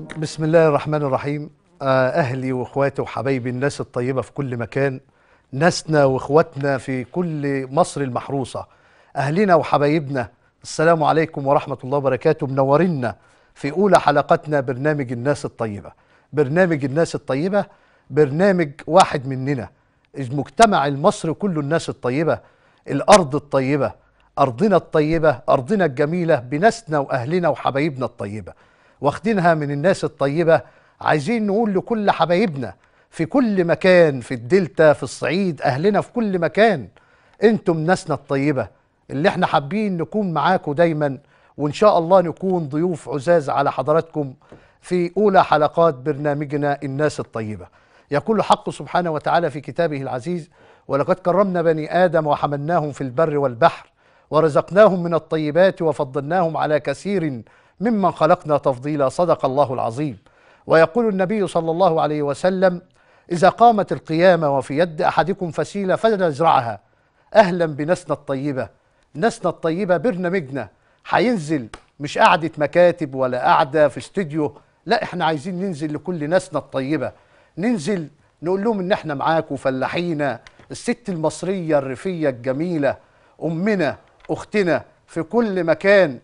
بسم الله الرحمن الرحيم آه، أهلي وإخواتي وحبايبي الناس الطيبة في كل مكان ناسنا وإخواتنا في كل مصر المحروسة أهلنا وحبايبنا السلام عليكم ورحمة الله وبركاته منورنا في أولى حلقاتنا برنامج الناس الطيبة برنامج الناس الطيبة برنامج واحد مننا المجتمع المصري كله الناس الطيبة الأرض الطيبة أرضنا الطيبة أرضنا الجميلة بناسنا وأهلنا وحبايبنا الطيبة واخدينها من الناس الطيبة عايزين نقول لكل حبايبنا في كل مكان في الدلتا في الصعيد أهلنا في كل مكان انتم ناسنا الطيبة اللي احنا حابين نكون معاكم دايما وإن شاء الله نكون ضيوف عزاز على حضراتكم في أولى حلقات برنامجنا الناس الطيبة يقول حق سبحانه وتعالى في كتابه العزيز ولقد كرمنا بني آدم وحملناهم في البر والبحر ورزقناهم من الطيبات وفضلناهم على كثير ممن خلقنا تفضيلا صدق الله العظيم ويقول النبي صلى الله عليه وسلم إذا قامت القيامة وفي يد أحدكم فسيلة فلنزرعها أهلا بناسنا الطيبة ناسنا الطيبة برنامجنا هينزل مش قعدة مكاتب ولا قعدة في استوديو لا احنا عايزين ننزل لكل ناسنا الطيبة ننزل نقول لهم ان احنا معاكم فلاحينا الست المصرية الريفية الجميلة أمنا أختنا في كل مكان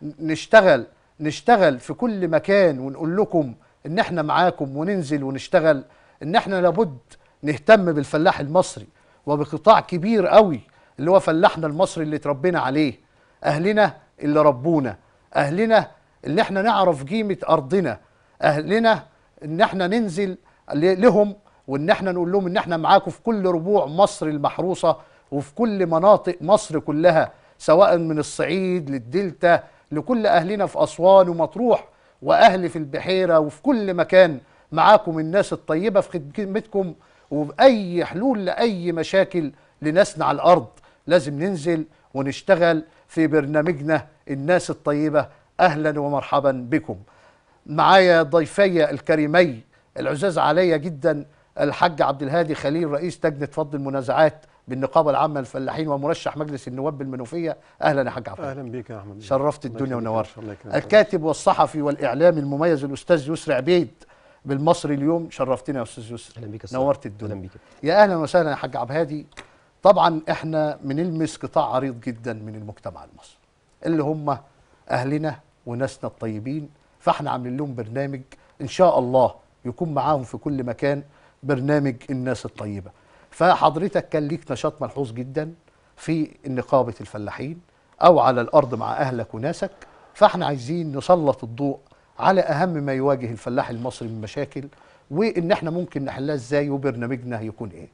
نشتغل نشتغل في كل مكان ونقول لكم ان احنا معاكم وننزل ونشتغل ان احنا لابد نهتم بالفلاح المصري وبقطاع كبير قوي اللي هو فلاحنا المصري اللي اتربينا عليه اهلنا اللي ربونا اهلنا اللي احنا نعرف قيمة ارضنا اهلنا ان احنا ننزل ل- لهم وان احنا نقول لهم ان احنا معاكم في كل ربوع مصر المحروسة وفي كل مناطق مصر كلها سواء من الصعيد للدلتا لكل اهلنا في اسوان ومطروح واهلي في البحيره وفي كل مكان معاكم الناس الطيبه في خدمتكم وباي حلول لاي مشاكل لناسنا على الارض لازم ننزل ونشتغل في برنامجنا الناس الطيبه اهلا ومرحبا بكم معايا ضيفي الكريمي العزاز عليا جدا الحاج عبد الهادي خليل رئيس لجنه فض المنازعات بالنقابه العامه للفلاحين ومرشح مجلس النواب بالمنوفيه اهلا يا حاج عبد الهادي. اهلا بيك يا احمد شرفت الله الدنيا يخليك. ونورت إن شاء الله يكرمك. الكاتب والصحفي والاعلامي المميز الاستاذ يسري عبيد بالمصري اليوم شرفتنا يا استاذ يسري اهلا بيك يا أستاذ. نورت اهلا الدنيا بيك يا اهلا وسهلا يا حاج عبد الهادي طبعا احنا بنلمس قطاع عريض جدا من المجتمع المصري اللي هم اهلنا وناسنا الطيبين فاحنا عاملين لهم برنامج ان شاء الله يكون معاهم في كل مكان برنامج الناس الطيبه فحضرتك كان ليك نشاط ملحوظ جدا في نقابه الفلاحين او على الارض مع اهلك وناسك فاحنا عايزين نسلط الضوء على اهم ما يواجه الفلاح المصري من مشاكل وان احنا ممكن نحلها ازاي وبرنامجنا هيكون ايه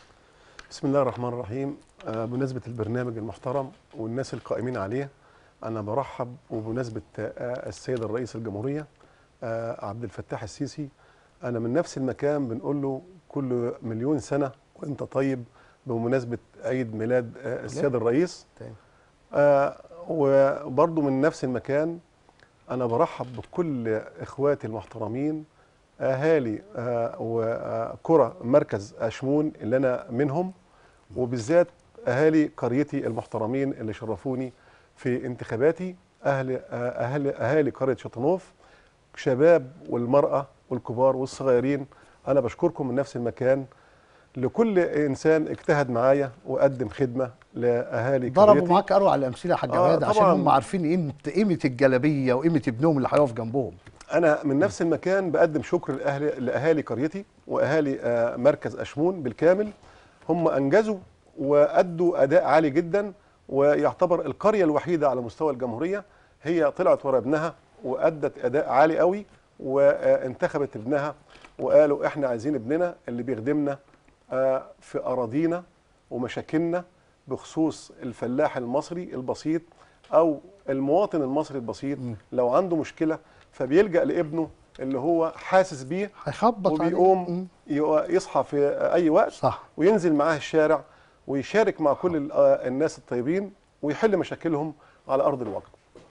بسم الله الرحمن الرحيم آه، بمناسبه البرنامج المحترم والناس القائمين عليه انا برحب وبمناسبه آه، السيد الرئيس الجمهوريه آه، عبد الفتاح السيسي انا من نفس المكان بنقول له كل مليون سنه وانت طيب بمناسبه عيد ميلاد آه، السيد الرئيس تاني. آه، وبرضه من نفس المكان انا برحب بكل اخواتي المحترمين اهالي آه، وقرى مركز اشمون اللي انا منهم وبالذات اهالي قريتي المحترمين اللي شرفوني في انتخاباتي اهل آه، اهل اهالي قريه شطنوف شباب والمراه والكبار والصغيرين انا بشكركم من نفس المكان لكل انسان اجتهد معايا وقدم خدمه لاهالي ضربوا قريتي. معاك اروع الامثله يا حاج آه، عباد عشان طبعاً. هم عارفين قيمه قيمه الجلابيه وقيمه ابنهم اللي هيقف جنبهم انا من نفس المكان بقدم شكر لاهل لاهالي قريتي واهالي آه، مركز اشمون بالكامل هم انجزوا وادوا اداء عالي جدا ويعتبر القريه الوحيده على مستوى الجمهوريه هي طلعت ورا ابنها وادت اداء عالي قوي وانتخبت ابنها وقالوا احنا عايزين ابننا اللي بيخدمنا آه، في اراضينا ومشاكلنا بخصوص الفلاح المصري البسيط او المواطن المصري البسيط لو عنده مشكله فبيلجا لابنه اللي هو حاسس بيه هيخبط عليه. وبيقوم مم. ي- يصحى في اي وقت صح وينزل معاه الشارع ويشارك مع كل ال- آه الناس الطيبين ويحل مشاكلهم على ارض الواقع.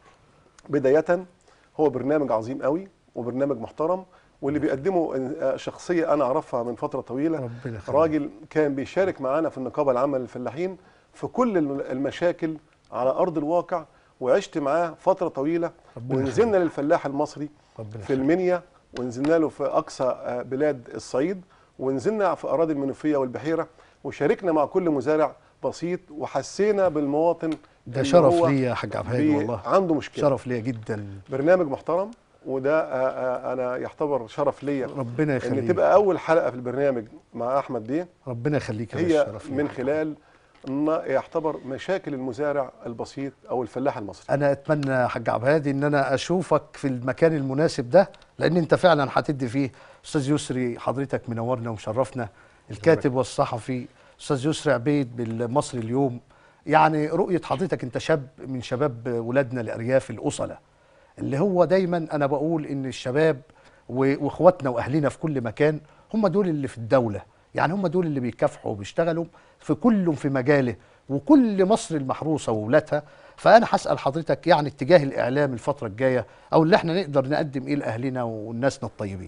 بدايه هو برنامج عظيم قوي وبرنامج محترم واللي بيقدمه آه، شخصيه انا اعرفها من فتره طويله ربنا يخليك. راجل كان بيشارك معانا في النقابه العامه للفلاحين في كل الم- المشاكل على ارض الواقع وعشت معاه فتره طويله ربنا ونزلنا للفلاح المصري ربنا في المنيا ونزلنا له في اقصى آه، بلاد الصعيد ونزلنا في اراضي المنوفيه والبحيره وشاركنا مع كل مزارع بسيط وحسينا بالمواطن ده اللي شرف هو لي يا حاج عبد الهادي بي- والله عنده مشكله شرف ليا جدا برنامج محترم وده آه، آه، انا يعتبر شرف ليا ربنا ان يخليك تبقى اول حلقه في البرنامج مع احمد بيه ربنا يخليك يا هي باشا شرف ليا. من خلال ان يعتبر مشاكل المزارع البسيط او الفلاح المصري انا اتمنى يا حاج عبد الهادي ان انا اشوفك في المكان المناسب ده لان انت فعلا هتدي فيه استاذ يسري حضرتك منورنا ومشرفنا الكاتب والصحفي استاذ يسري عبيد بالمصري اليوم يعني رؤيه حضرتك انت شاب من شباب ولادنا الارياف الاصله اللي هو دايما انا بقول ان الشباب و- واخواتنا واهلنا في كل مكان هم دول اللي في الدوله يعني هم دول اللي بيكافحوا وبيشتغلوا في كل في مجاله وكل مصر المحروسه وولادها فانا هسال حضرتك يعني اتجاه الاعلام الفتره الجايه او اللي احنا نقدر نقدم ايه لاهلنا والناسنا الطيبين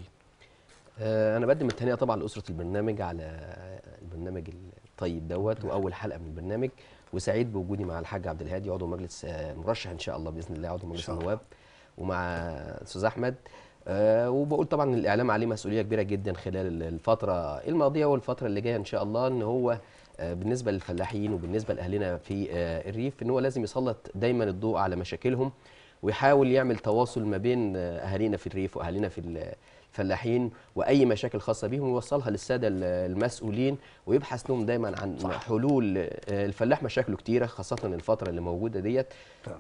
آه، انا بقدم التهنئه طبعا لاسره البرنامج على البرنامج الطيب دوت واول حلقه من البرنامج وسعيد بوجودي مع الحاج عبد الهادي عضو مجلس آه، مرشح ان شاء الله باذن الله عضو مجلس شاء الله. النواب ومع استاذ احمد آه، وبقول طبعا إن الاعلام عليه مسؤوليه كبيره جدا خلال الفتره الماضيه والفتره اللي جايه ان شاء الله ان هو آه، بالنسبه للفلاحين وبالنسبه لاهلنا في آه، الريف ان هو لازم يسلط دايما الضوء على مشاكلهم ويحاول يعمل تواصل ما بين آه، اهالينا في الريف واهالينا في الفلاحين واي مشاكل خاصه بيهم يوصلها للساده ال- المسؤولين ويبحث لهم دايما عن صح. حلول آه، الفلاح مشاكله كتيره خاصه الفتره اللي موجوده ديت تمام.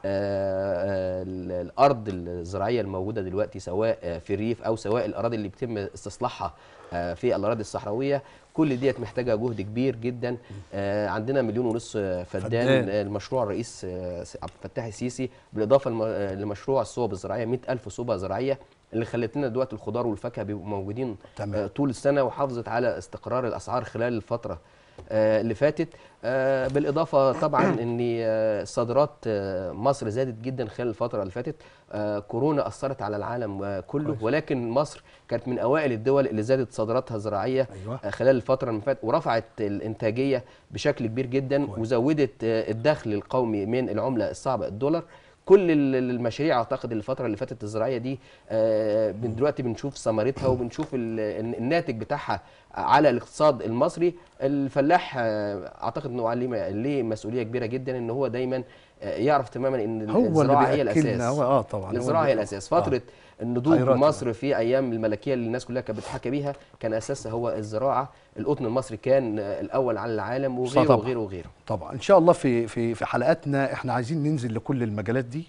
آه، ال- الارض الزراعيه الموجوده دلوقتي سواء آه، في الريف او سواء الاراضي اللي بيتم استصلاحها آه، في الاراضي الصحراويه كل ديت محتاجه جهد كبير جدا آه، عندنا مليون ونص آه، فدان فدان. آه، المشروع الرئيس آه، عبد الفتاح السيسي بالاضافه لم- آه، لمشروع الصوب الزراعيه 100000 صوبه زراعيه اللي خلت لنا دلوقتي الخضار والفاكهه بيبقوا موجودين تمام. آه، طول السنه وحافظت على استقرار الاسعار خلال الفتره آه، اللي فاتت آه، بالاضافه طبعا ان آه، صادرات آه، مصر زادت جدا خلال الفتره اللي فاتت آه، كورونا اثرت على العالم آه، كله كويس. ولكن مصر كانت من اوائل الدول اللي زادت صادراتها الزراعيه ايوه آه، خلال الفتره اللي فاتت ورفعت الانتاجيه بشكل كبير جدا كويس. وزودت آه، الدخل القومي من العمله الصعبه الدولار كل ال- المشاريع اعتقد الفتره اللي فاتت الزراعيه دي آه، من دلوقتي بنشوف ثمرتها وبنشوف ال- الن- الناتج بتاعها على الاقتصاد المصري الفلاح آه، اعتقد انه عليه ليه مسؤوليه كبيره جدا ان هو دايما آه، يعرف تماما ان هو اللي الزراعه هي بياكلنا الاساس هو اه طبعا هو الزراعه اللي- هي الاساس فتره النضوج خيرات مصر في ايام الملكيه اللي الناس كلها كانت بتحكى بيها كان اساسها هو الزراعه القطن المصري كان آه، الاول على العالم وغيره طبعا. وغيره وغيره طبعا ان شاء الله في في في حلقاتنا احنا عايزين ننزل لكل المجالات دي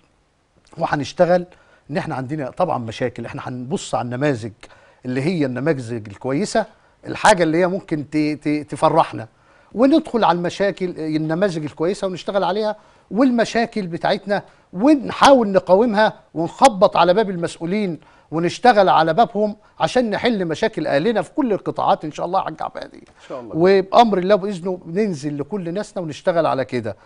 وهنشتغل ان احنا عندنا طبعا مشاكل احنا هنبص على النماذج اللي هي النماذج الكويسه الحاجه اللي هي ممكن ت- ت- تفرحنا وندخل على المشاكل النماذج الكويسه ونشتغل عليها والمشاكل بتاعتنا ونحاول نقاومها ونخبط على باب المسؤولين ونشتغل على بابهم عشان نحل مشاكل اهلنا في كل القطاعات ان شاء الله يا حاج عبادي ان شاء الله وبامر الله باذنه ننزل لكل ناسنا ونشتغل على كده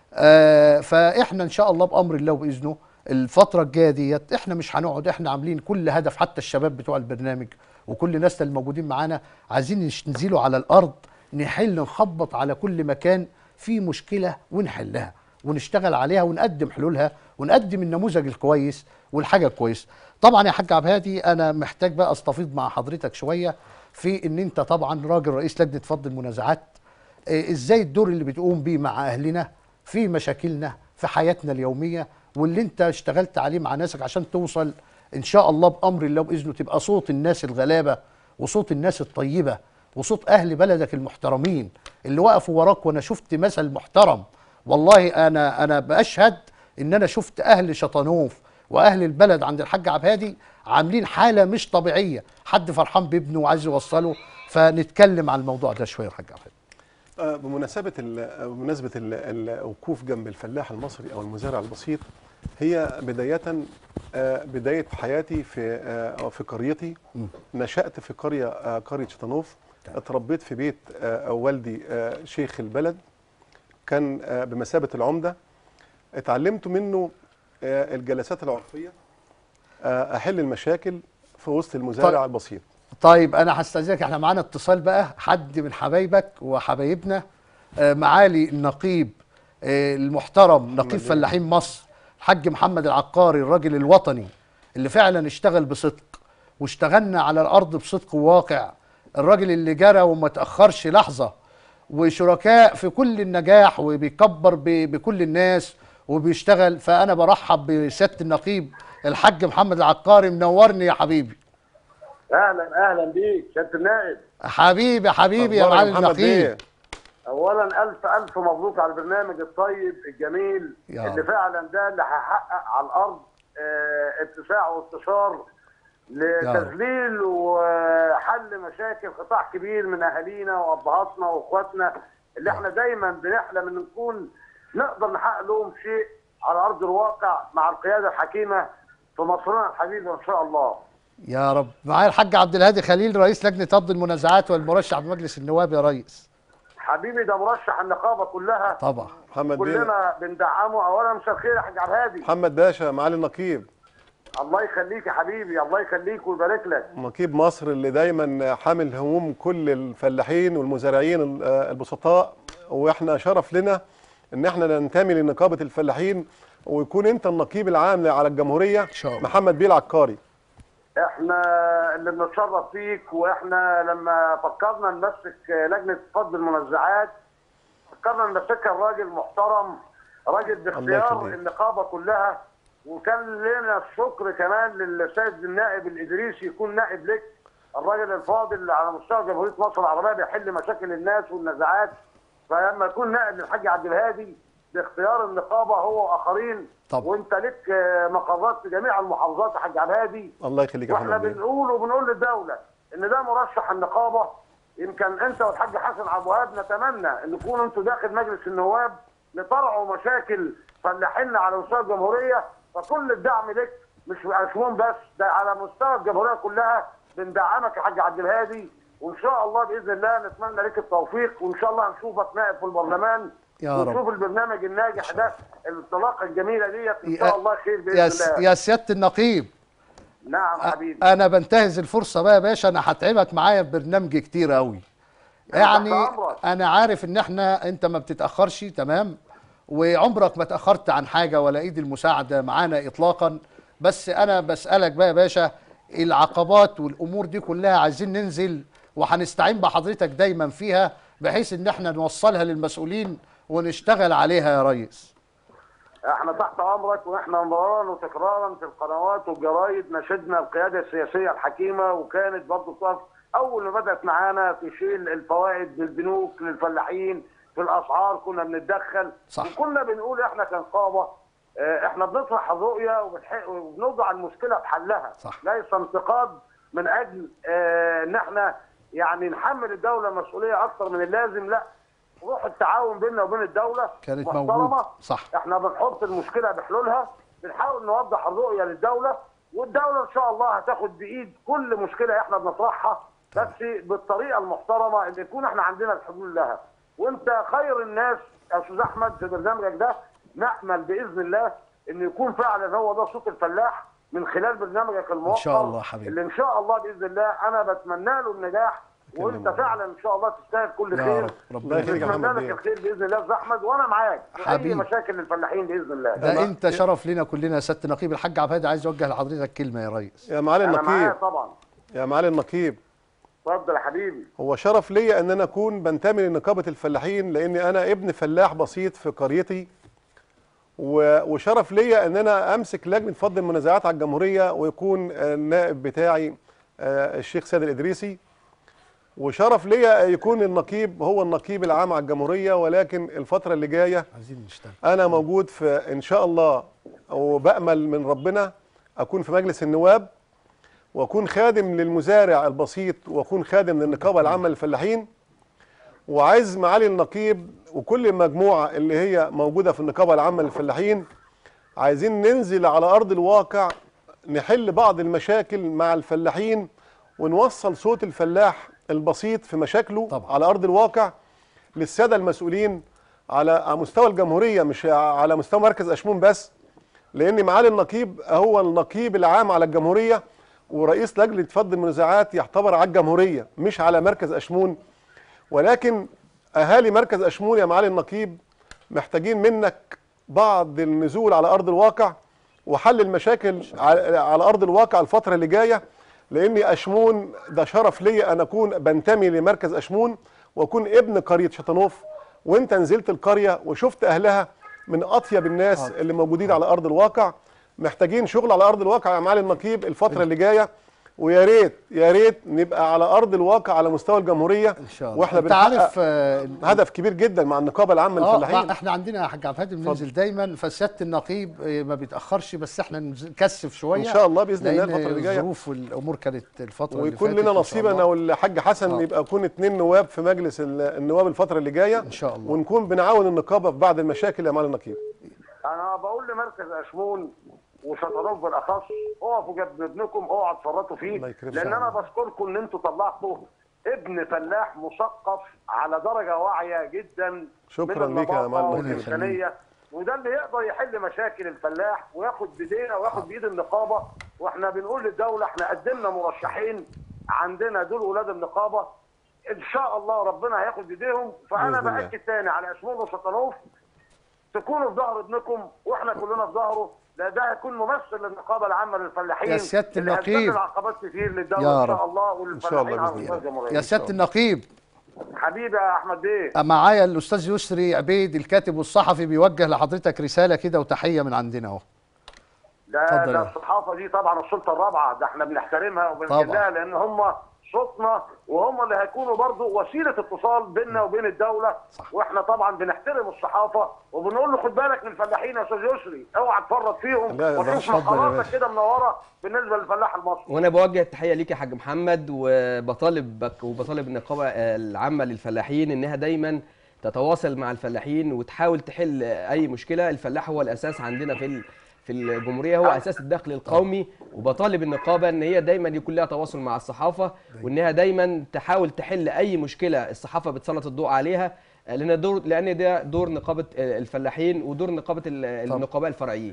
آه فاحنا ان شاء الله بامر الله وباذنه الفتره الجايه ديت احنا مش هنقعد احنا عاملين كل هدف حتى الشباب بتوع البرنامج وكل الناس اللي موجودين معانا عايزين نش- ننزلوا على الارض نحل نخبط على كل مكان فيه مشكله ونحلها ونشتغل عليها ونقدم حلولها ونقدم النموذج الكويس والحاجه الكويسه طبعا يا حاج عبد الهادي انا محتاج بقى استفيض مع حضرتك شويه في ان انت طبعا راجل رئيس لجنه فض المنازعات إيه، ازاي الدور اللي بتقوم بيه مع اهلنا في مشاكلنا في حياتنا اليوميه واللي انت اشتغلت عليه مع ناسك عشان توصل ان شاء الله بامر الله باذنه تبقى صوت الناس الغلابه وصوت الناس الطيبه وصوت اهل بلدك المحترمين اللي وقفوا وراك وانا شفت مثل محترم والله انا انا باشهد ان انا شفت اهل شطنوف واهل البلد عند الحاج عبد الهادي عاملين حاله مش طبيعيه حد فرحان بابنه وعايز يوصله فنتكلم عن الموضوع ده شويه يا حاج عبد الهادي آه، بمناسبة ال- بمناسبة ال- الوقوف جنب الفلاح المصري أو المزارع البسيط هي بداية آه، بداية حياتي في آه، في قريتي مم. نشأت في قرية آه، قرية شطنوف تمام. اتربيت في بيت آه، والدي آه، شيخ البلد كان آه، بمثابة العمدة اتعلمت منه آه، الجلسات العرفية آه، أحل المشاكل في وسط المزارع طيب. البسيط طيب انا هستاذنك احنا معانا اتصال بقى حد من حبايبك وحبايبنا آه، معالي النقيب آه، المحترم نقيب محمد فلاحين مصر الحاج محمد العقاري الراجل الوطني اللي فعلا اشتغل بصدق واشتغلنا على الارض بصدق وواقع الراجل اللي جرى وما تاخرش لحظه وشركاء في كل النجاح وبيكبر ب- بكل الناس وبيشتغل فانا برحب بسياده النقيب الحاج محمد العقاري منورني يا حبيبي اهلا اهلا بيك سياده النائب حبيبي حبيبي يا أخبارك معالي محمد النقيب بيه؟ اولا الف الف مبروك على البرنامج الطيب الجميل يا اللي رب. فعلا ده اللي هيحقق على الارض آه، اتساع وانتشار لتذليل وحل مشاكل قطاع كبير من اهالينا وابهاتنا واخواتنا اللي احنا دايما بنحلم ان نكون نقدر نحقق لهم شيء على ارض الواقع مع القياده الحكيمه في مصرنا الحبيب ان شاء الله يا رب معايا الحاج عبد الهادي خليل رئيس لجنه فض المنازعات والمرشح بمجلس النواب يا ريس حبيبي ده مرشح النقابه كلها طبعا محمد بيه كلنا بندعمه اولا مساء الخير يا حاج عبد الهادي محمد باشا معالي النقيب الله يخليك يا حبيبي الله يخليك ويبارك لك نقيب مصر اللي دايما حامل هموم كل الفلاحين والمزارعين ال- البسطاء واحنا شرف لنا ان احنا ننتمي لنقابه الفلاحين ويكون انت النقيب العام على الجمهوريه شاء الله. محمد بيه العكاري احنا اللي بنتشرف فيك واحنا لما فكرنا نمسك لجنه فض المنازعات فكرنا نمسكها الراجل محترم راجل باختيار يخليك. النقابه كلها وكان لنا الشكر كمان للسيد النائب الادريسي يكون نائب لك الراجل الفاضل اللي على مستوى جمهوريه مصر العربيه بيحل مشاكل الناس والنزاعات فلما يكون نائب للحاج عبد الهادي باختيار النقابه هو واخرين طبعا. وانت لك آه، مقرات في جميع المحافظات يا حاج عبد الهادي الله يخليك يا واحنا محمد بيه بنقول وبنقول للدوله ان ده مرشح النقابه يمكن انت والحاج حسن عبد الوهاب نتمنى ان تكونوا انتوا داخل مجلس النواب لترعوا مشاكل فلاحيننا على مستوى الجمهوريه فكل الدعم لك مش عشمون بس ده على مستوى الجمهوريه كلها بندعمك يا حاج عبد الهادي وان شاء الله باذن الله نتمنى لك التوفيق وان شاء الله هنشوفك نائب في البرلمان يا رب. ونشوف البرنامج الناجح ده الانطلاقه الجميله ديت ان يا- شاء الله خير باذن يا س- الله يا سياده النقيب نعم حبيبي انا بنتهز الفرصه بقى يا باشا انا هتعبك معايا في برنامج كتير قوي يعني تحت أمرك. انا عارف ان احنا انت ما بتتاخرش تمام وعمرك ما تاخرت عن حاجه ولا ايد المساعده معانا اطلاقا بس انا بسالك بقى يا باشا العقبات والامور دي كلها عايزين ننزل وهنستعين بحضرتك دايما فيها بحيث ان احنا نوصلها للمسؤولين ونشتغل عليها يا ريس احنا تحت امرك واحنا مرارا وتكرارا في القنوات والجرايد نشدنا القياده السياسيه الحكيمه وكانت برضه تقف اول ما بدات معانا في شيل الفوائد من البنوك للفلاحين في الاسعار كنا بنتدخل صح. وكنا بنقول احنا كنقابه اه، احنا بنطرح الرؤيه وبنح- وبنوضع المشكله في حلها صح. ليس انتقاد من اجل اه، ان احنا يعني نحمل الدوله مسؤوليه اكثر من اللازم لا روح التعاون بيننا وبين الدوله كانت محترمة. موجودة. صح. احنا بنحط المشكله بحلولها بنحاول نوضح الرؤيه للدوله والدوله ان شاء الله هتاخد بايد كل مشكله احنا بنطرحها بس بالطريقه المحترمه اللي يكون احنا عندنا الحلول لها وانت خير الناس يا استاذ احمد في برنامجك ده نامل باذن الله ان يكون فعلا هو ده صوت الفلاح من خلال برنامجك الموقر شاء الله حبيبي. اللي ان شاء الله باذن الله انا بتمنى له النجاح وانت فعلا ان شاء الله تستاهل كل يا خير رب ربنا الله يخليك يا نتمنى محمد لك بيه. الخير باذن الله يا استاذ احمد وانا معاك في اي حبيبي. مشاكل للفلاحين باذن الله ده انت شرف لنا كلنا يا سياده النقيب الحاج عبد الهادي عايز اوجه لحضرتك كلمه يا ريس يا معالي انا معايا النقيب طبعا يا معالي النقيب اتفضل يا حبيبي هو شرف ليا ان انا اكون بنتمي لنقابه الفلاحين لاني انا ابن فلاح بسيط في قريتي و- وشرف ليا ان انا امسك لجنه فض المنازعات على الجمهوريه ويكون النائب بتاعي آه، الشيخ سيد الادريسي وشرف ليا يكون النقيب هو النقيب العام على الجمهوريه ولكن الفتره اللي جايه عايزين نشتغل انا موجود في ان شاء الله وبامل من ربنا اكون في مجلس النواب واكون خادم للمزارع البسيط واكون خادم للنقابه العامه للفلاحين وعايز معالي النقيب وكل المجموعه اللي هي موجوده في النقابه العامه للفلاحين عايزين ننزل على ارض الواقع نحل بعض المشاكل مع الفلاحين ونوصل صوت الفلاح البسيط في مشاكله طبعا. على ارض الواقع للساده المسؤولين على على مستوى الجمهوريه مش على مستوى مركز اشمون بس لان معالي النقيب هو النقيب العام على الجمهوريه ورئيس لجنه فض المنازعات يعتبر على الجمهوريه مش على مركز اشمون ولكن اهالي مركز اشمون يا معالي النقيب محتاجين منك بعض النزول على ارض الواقع وحل المشاكل على على ارض الواقع الفتره اللي جايه لاني اشمون ده شرف ليا ان اكون بنتمي لمركز اشمون واكون ابن قريه شطنوف وانت نزلت القريه وشفت اهلها من اطيب الناس اللي موجودين على ارض الواقع محتاجين شغل على ارض الواقع يا معالي النقيب الفتره اللي جايه ويا ريت يا ريت نبقى على ارض الواقع على مستوى الجمهوريه ان شاء الله واحنا انت بنحقق عارف آه، هدف كبير جدا مع النقابه العامه اه للفلاحين ما احنا عندنا يا حاج عبد الهادي بننزل دايما فسياده النقيب آه، ما بيتاخرش بس احنا نز- نكثف شويه ان شاء الله باذن الله لأن الفتره اللي جايه الظروف والامور كانت الفتره ويكون اللي فاتت لنا إن شاء نصيب انا الله. والحاج حسن آه. يبقى يكون اتنين نواب في مجلس ال- النواب الفتره اللي جايه ان شاء الله ونكون بنعاون النقابه في بعض المشاكل يا معالي النقيب انا بقول لمركز اشمون وشطرات بالاخص اقفوا جنب ابنكم اوعوا تفرطوا فيه الله يكرمك. لان انا بشكركم ان انتوا طلعتوا ابن فلاح مثقف على درجه واعيه جدا شكراً من ليك يا النظافة معلم. والإنسانية وده اللي يقدر يحل مشاكل الفلاح وياخد بايدينا وياخد بايد النقابه واحنا بنقول للدوله احنا قدمنا مرشحين عندنا دول ولاد النقابه ان شاء الله ربنا هياخد بايديهم فانا بإذن الله. باكد تاني على اشمون وشطنوف تكونوا في ظهر ابنكم واحنا كلنا في ظهره لا ده هيكون ممثل للنقابه العامه للفلاحين يا سيادة اللي النقيب. هتسبب عقبات كتير للدوله يا ان رب. شاء الله إن شاء الله والفلاحين على بإذن مستوى الله. الجمهوريه يا سياده النقيب حبيبي يا احمد بيه معايا الاستاذ يسري عبيد الكاتب والصحفي بيوجه لحضرتك رساله كده وتحيه من عندنا اهو ده اتفضل ده يا الصحافه دي طبعا السلطه الرابعه ده احنا بنحترمها طبعا. وبنجلها لان هم صوتنا وهم اللي هيكونوا برضو وسيله اتصال بيننا وبين الدوله صح. واحنا طبعا بنحترم الصحافه وبنقول له خد بالك من الفلاحين يا استاذ يسري اوعى تفرط فيهم لا يا وشوف باشا، اتفضل يا مقالاتك باشا. كده منوره بالنسبه للفلاح المصري وانا بوجه التحيه ليك يا حاج محمد وبطالب بك وبطالب النقابه العامه للفلاحين انها دايما تتواصل مع الفلاحين وتحاول تحل اي مشكله الفلاح هو الاساس عندنا في ال- في الجمهوريه هو اساس الدخل القومي وبطالب النقابه ان هي دايما يكون لها تواصل مع الصحافه وانها دايما تحاول تحل اي مشكله الصحافه بتسلط الضوء عليها لان دور لان ده دور نقابه الفلاحين ودور نقابه ال- النقباء الفرعيين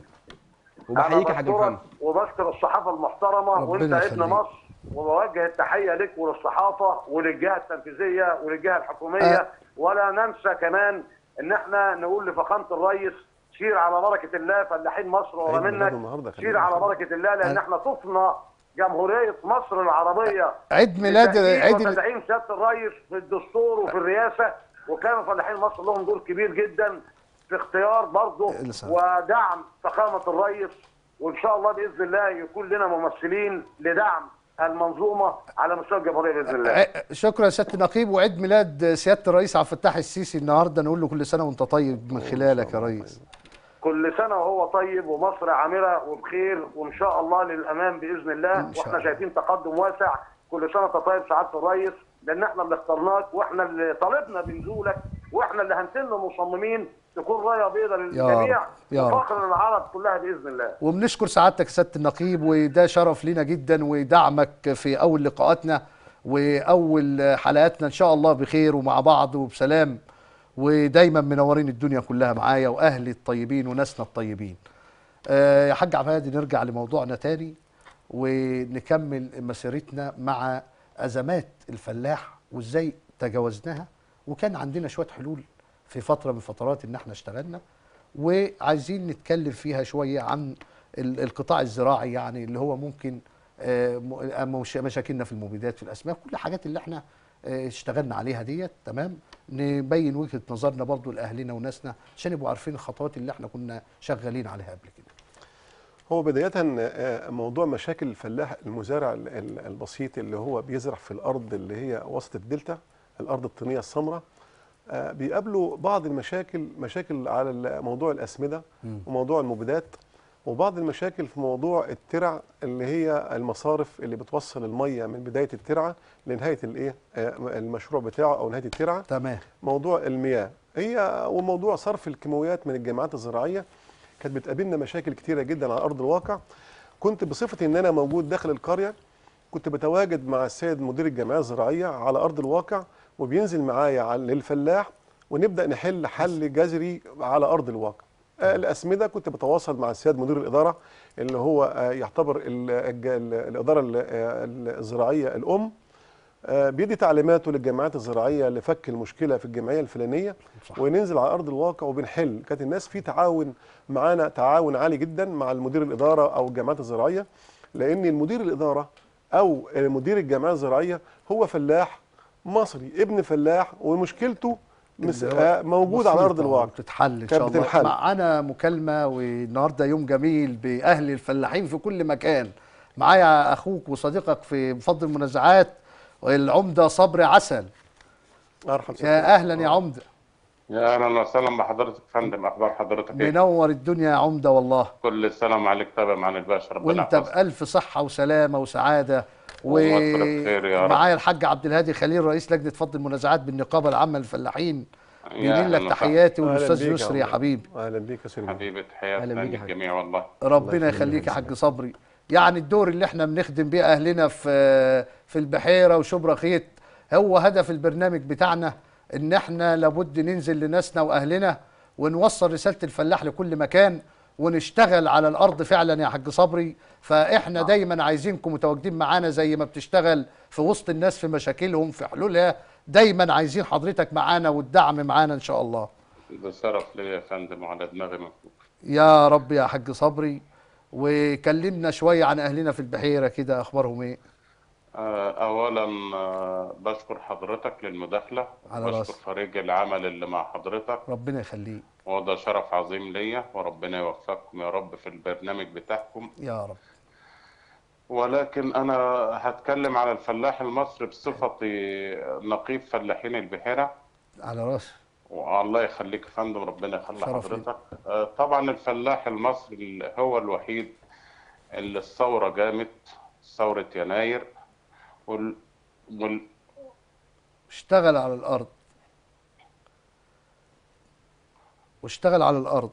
وبحييك يا حاج أنا محمد بشكرك وبشكر الصحافه المحترمه ربنا وانت ابن يخليك. مصر وبوجه التحيه لك وللصحافه وللجهه التنفيذيه وللجهه الحكوميه أه. ولا ننسى كمان ان احنا نقول لفخامه الرئيس سير على بركه الله فلاحين مصر ورا عيد ميلاده منك النهاردة، خلينا سير على نخلي- بركه الله لان أه. احنا طفنا جمهوريه مصر العربيه عيد ميلاد لتأكيد عيد ال- وتدعيم سياده الرئيس في الدستور وفي الرئاسه وكانوا فلاحين مصر لهم دور كبير جدا في اختيار برضه لسه. ودعم فخامه الرئيس وان شاء الله باذن الله يكون لنا ممثلين لدعم المنظومه على مستوى الجمهوريه باذن الله. ع- شكرا يا سياده النقيب وعيد ميلاد سياده الرئيس عبد الفتاح السيسي النهارده نقول له كل سنه وانت طيب من خلالك يا ريس كل سنه وهو طيب ومصر عامره وبخير وان شاء الله للامام باذن الله إن شاء واحنا الله. شايفين تقدم واسع كل سنه وانت طيب سعاده الرئيس لان احنا اللي اخترناك واحنا اللي طالبنا بنزولك واحنا اللي هنتن مصممين تكون رايه بيضاء للجميع رب، يا رب. وفخر للعرب كلها باذن الله. وبنشكر سعادتك سياده النقيب وده شرف لينا جدا ودعمك في اول لقاءاتنا واول حلقاتنا ان شاء الله بخير ومع بعض وبسلام ودايما منورين الدنيا كلها معايا واهلي الطيبين وناسنا الطيبين. آه يا حاج عبادي نرجع لموضوعنا تاني ونكمل مسيرتنا مع ازمات الفلاح وازاي تجاوزناها وكان عندنا شويه حلول في فتره من الفترات ان احنا اشتغلنا وعايزين نتكلم فيها شويه عن ال- القطاع الزراعي يعني اللي هو ممكن آه، م- آه، مش- مشاكلنا في المبيدات في الاسماك كل الحاجات اللي احنا آه، اشتغلنا عليها ديت تمام نبين وجهه نظرنا برضو لاهلنا وناسنا عشان يبقوا عارفين الخطوات اللي احنا كنا شغالين عليها قبل كده هو بداية آه، موضوع مشاكل الفلاح المزارع ال- ال- البسيط اللي هو بيزرع في الأرض اللي هي وسط الدلتا الأرض الطينية السمراء آه، بيقابلوا بعض المشاكل مشاكل على ال- موضوع الأسمدة وموضوع المبيدات وبعض المشاكل في موضوع الترع اللي هي المصارف اللي بتوصل المية من بداية الترعة لنهاية الايه آه، المشروع بتاعه أو نهاية الترعة تمام موضوع المياه هي وموضوع صرف الكيماويات من الجامعات الزراعيه كانت بتقابلنا مشاكل كتيره جدا على ارض الواقع كنت بصفتي ان انا موجود داخل القريه كنت بتواجد مع السيد مدير الجمعيه الزراعيه على ارض الواقع وبينزل معايا على- للفلاح ونبدا نحل حل جذري على ارض الواقع آه، الاسمده كنت بتواصل مع السيد مدير الاداره اللي هو آه، يعتبر ال- الج- ال- الاداره ال- آه، الزراعيه الام آه، بيدي تعليماته للجمعيات الزراعيه لفك المشكله في الجمعيه الفلانيه صح. وننزل على ارض الواقع وبنحل كانت الناس في تعاون معانا تعاون عالي جدا مع المدير الاداره او الجمعيات الزراعيه لان المدير الاداره او مدير الجمعيه الزراعيه هو فلاح مصري ابن فلاح ومشكلته مس... اللي هو آه، موجوده على ارض بسيطة الواقع وبتتحل ان كانت شاء الله بتنحل. معانا مكالمه والنهارده يوم جميل باهل الفلاحين في كل مكان معايا اخوك وصديقك في مفضل المنازعات العمده صبري عسل ارحم يا اهلا يا عمده يا اهلا وسهلا بحضرتك يا فندم اخبار حضرتك ايه؟ منور الدنيا يا عمده والله كل السلام عليك طبعا عن الباشا ربنا وانت يحفظك بألف صحة وسلامة وسعادة ومصر بخير يا رب. ومعايا الحاج عبد الهادي خليل رئيس لجنة فض المنازعات بالنقابة العامة للفلاحين يا بيمين أهلاً لك وسهلاً. تحياتي أهلاً والاستاذ بيك يسري يا عمرو. حبيبي اهلا بيك يا سيدي حبيبي أهلا تحياتنا بيك يا حبيبي. للجميع والله ربنا يخليك يخليك يا يا حاج صبري يعني الدور اللي احنا بنخدم بيه اهلنا في في البحيره وشبرا خيط هو هدف البرنامج بتاعنا ان احنا لابد ننزل لناسنا واهلنا ونوصل رساله الفلاح لكل مكان ونشتغل على الارض فعلا يا حاج صبري فاحنا دايما عايزينكم متواجدين معانا زي ما بتشتغل في وسط الناس في مشاكلهم في حلولها دايما عايزين حضرتك معانا والدعم معانا ان شاء الله ده شرف ليا يا فندم وعلى دماغي من فوق يا رب يا حاج صبري وكلمنا شوية عن أهلنا في البحيرة كده أخبارهم إيه؟ آه، اولا آه، بشكر حضرتك للمداخله على بشكر راسي. فريق العمل اللي مع حضرتك ربنا يخليك وده شرف عظيم ليا وربنا يوفقكم يا رب في البرنامج بتاعكم يا رب ولكن انا هتكلم على الفلاح المصري بصفتي نقيب فلاحين البحيره على راسي والله يخليك يا فندم ربنا يخلي شرف لي. حضرتك آه، طبعا الفلاح المصري ال- هو الوحيد اللي الثورة قامت ثورة يناير وال... وال... اشتغل على الأرض واشتغل على الأرض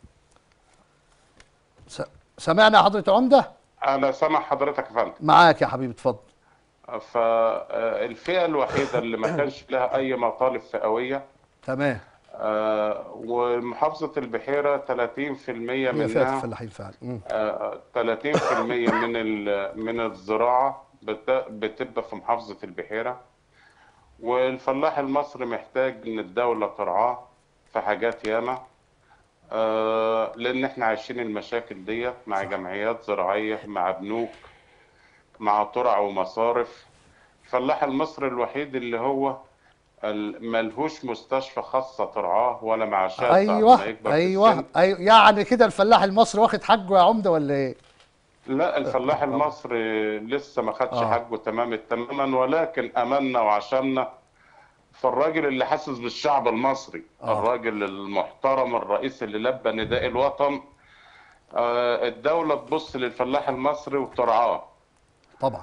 س... سمعنا يا حضرة عمدة؟ أنا سامع حضرتك يا فندم معاك يا حبيبي اتفضل فالفئة الوحيدة اللي ما كانش لها أي مطالب فئوية تمام آه، ومحافظة البحيرة 30% هي فئة منها الفلاحين فعلا مم. آه، 30% من ال- من الزراعة بت- بتبقى في محافظة البحيرة والفلاح المصري محتاج إن الدولة ترعاه في حاجات ياما آه، لأن إحنا عايشين المشاكل ديت مع جمعيات زراعية مع بنوك مع ترع ومصارف الفلاح المصري الوحيد اللي هو ال- ملهوش مستشفى خاصة ترعاه ولا معاشات بعد ما أيوه يكبر في أيوه السن. أيوه يعني كده الفلاح المصري واخد حقه يا عمدة ولا إيه؟ لا الفلاح المصري لسه ما خدش آه. حقه تمام تماما ولكن امنا وعشمنا فالراجل اللي حاسس بالشعب المصري آه. الراجل المحترم الرئيس اللي لبى نداء الوطن آه، الدولة تبص للفلاح المصري وترعاه طبعا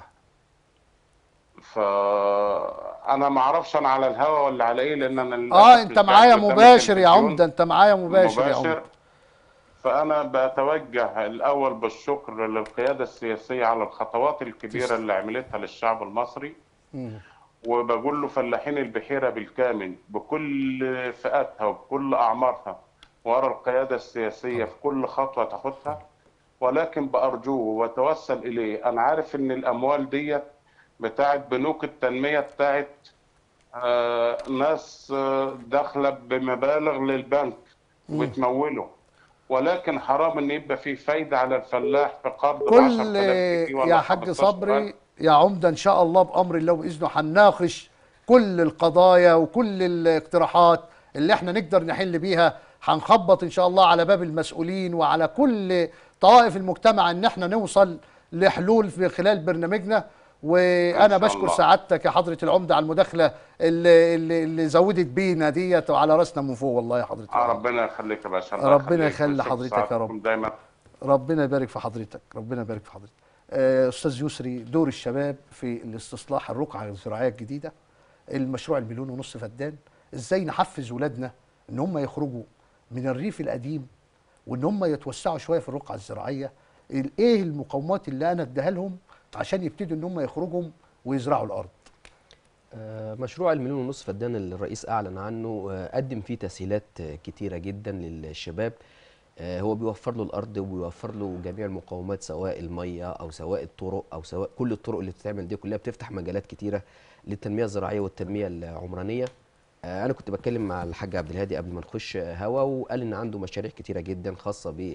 فانا ما اعرفش انا على الهوا ولا على ايه لان انا للأسف اه مش انت قاعد معايا قدام مباشر يا التلفزيون. عمدة انت معايا مباشر يا عمدة فأنا بتوجه الأول بالشكر للقيادة السياسية على الخطوات الكبيرة اللي عملتها للشعب المصري مم. وبقول له فلاحين البحيرة بالكامل بكل فئاتها وبكل أعمارها ورا القيادة السياسية في كل خطوة تاخدها ولكن بأرجوه وأتوسل إليه أنا عارف إن الأموال ديت بتاعت بنوك التنمية بتاعت آه ناس آه داخلة بمبالغ للبنك وتموله ولكن حرام ان يبقى في فايده على الفلاح في قرض ب كل 10,000 جنيه ولا يا حاج 15,000. صبري يا عمدة إن شاء الله بأمر الله وبإذنه هنناقش كل القضايا وكل الاقتراحات اللي احنا نقدر نحل بيها هنخبط إن شاء الله على باب المسؤولين وعلى كل طوائف المجتمع إن احنا نوصل لحلول في خلال برنامجنا وأنا شاء بشكر الله. سعادتك يا حضرة العمدة على المداخلة اللي, اللي, اللي زودت بينا ديت وعلى راسنا من فوق والله يا حضرة آه العمدة. ربنا يخليك يا باشا الله ربنا يخليك يخلي ويشوف حضرتك يا رب. سعادتكم دايما ربنا يبارك في حضرتك ربنا يبارك في حضرتك آه، استاذ يسري دور الشباب في الاستصلاح الرقعه الزراعيه الجديده المشروع المليون ونص فدان ازاي نحفز ولادنا ان هم يخرجوا من الريف القديم وان هم يتوسعوا شويه في الرقعه الزراعيه ال- ايه المقومات اللي انا اديها لهم عشان يبتدوا ان هم يخرجوا ويزرعوا الارض آه، مشروع المليون ونص فدان اللي الرئيس اعلن عنه آه، قدم فيه تسهيلات آه، كتيره جدا للشباب آه، هو بيوفر له الارض وبيوفر له جميع المقومات سواء الميه او سواء الطرق او سواء كل الطرق اللي بتتعمل دي كلها بتفتح مجالات كتيره للتنميه الزراعيه والتنميه العمرانيه آه، انا كنت بتكلم مع الحاج عبد الهادي قبل ما نخش آه، هوا وقال ان عنده مشاريع كتيره جدا خاصه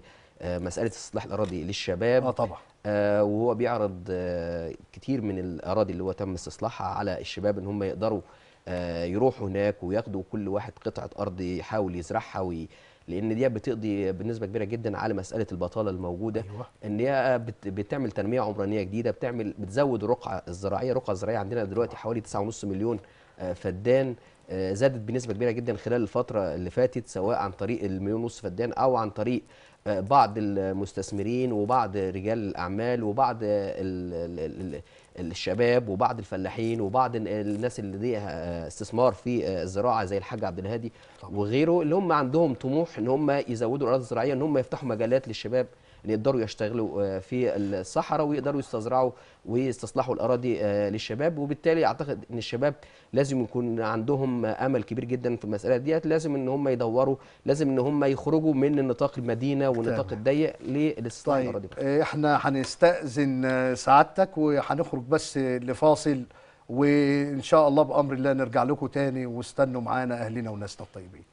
آه، مساله استصلاح الاراضي للشباب اه طبعا آه، وهو بيعرض آه، كتير من الاراضي اللي هو تم استصلاحها على الشباب ان هم يقدروا آه، يروحوا هناك وياخدوا كل واحد قطعه ارض يحاول يزرعها وي... لان دي بتقضي بنسبه كبيره جدا على مساله البطاله الموجوده أيوة. ان هي بت... بتعمل تنميه عمرانيه جديده بتعمل بتزود الرقعه الزراعيه الرقعه الزراعيه عندنا دلوقتي حوالي 9.5 مليون آه، فدان آه، زادت بنسبه كبيره جدا خلال الفتره اللي فاتت سواء عن طريق المليون ونص فدان او عن طريق آه، بعض المستثمرين وبعض رجال الاعمال وبعض ال ال ال الشباب وبعض الفلاحين وبعض ال- الناس اللي ليها استثمار في آه، الزراعه زي الحاج عبد الهادي وغيره اللي هم عندهم طموح ان هم يزودوا الاراضي الزراعيه ان هم يفتحوا مجالات للشباب ان يقدروا يشتغلوا آه، في الصحراء ويقدروا يستزرعوا ويستصلحوا الاراضي آه، للشباب وبالتالي اعتقد ان الشباب لازم يكون عندهم امل كبير جدا في المساله ديت لازم ان هم يدوروا لازم ان هم يخرجوا من نطاق المدينه والنطاق تمام. الضيق للاستصلاح طيب الاراضي آه، احنا هنستأذن آه، سعادتك وهنخرج بس لفاصل وان شاء الله بامر الله نرجع لكم تاني واستنوا معانا اهلنا وناسنا الطيبين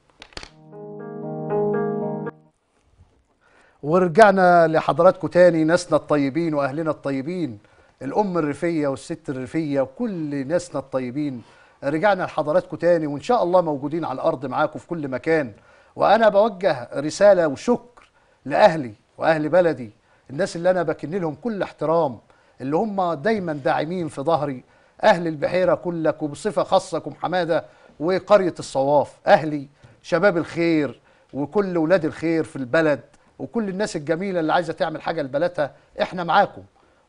ورجعنا لحضراتكم تاني ناسنا الطيبين واهلنا الطيبين الام الريفيه والست الريفيه وكل ناسنا الطيبين رجعنا لحضراتكم تاني وان شاء الله موجودين على الارض معاكم في كل مكان وانا بوجه رساله وشكر لاهلي واهل بلدي الناس اللي انا بكن لهم كل احترام اللي هم دايما داعمين في ظهري اهل البحيره كلك وبصفه خاصه كم حماده وقريه الصواف اهلي شباب الخير وكل ولاد الخير في البلد وكل الناس الجميله اللي عايزه تعمل حاجه لبلدها احنا معاكم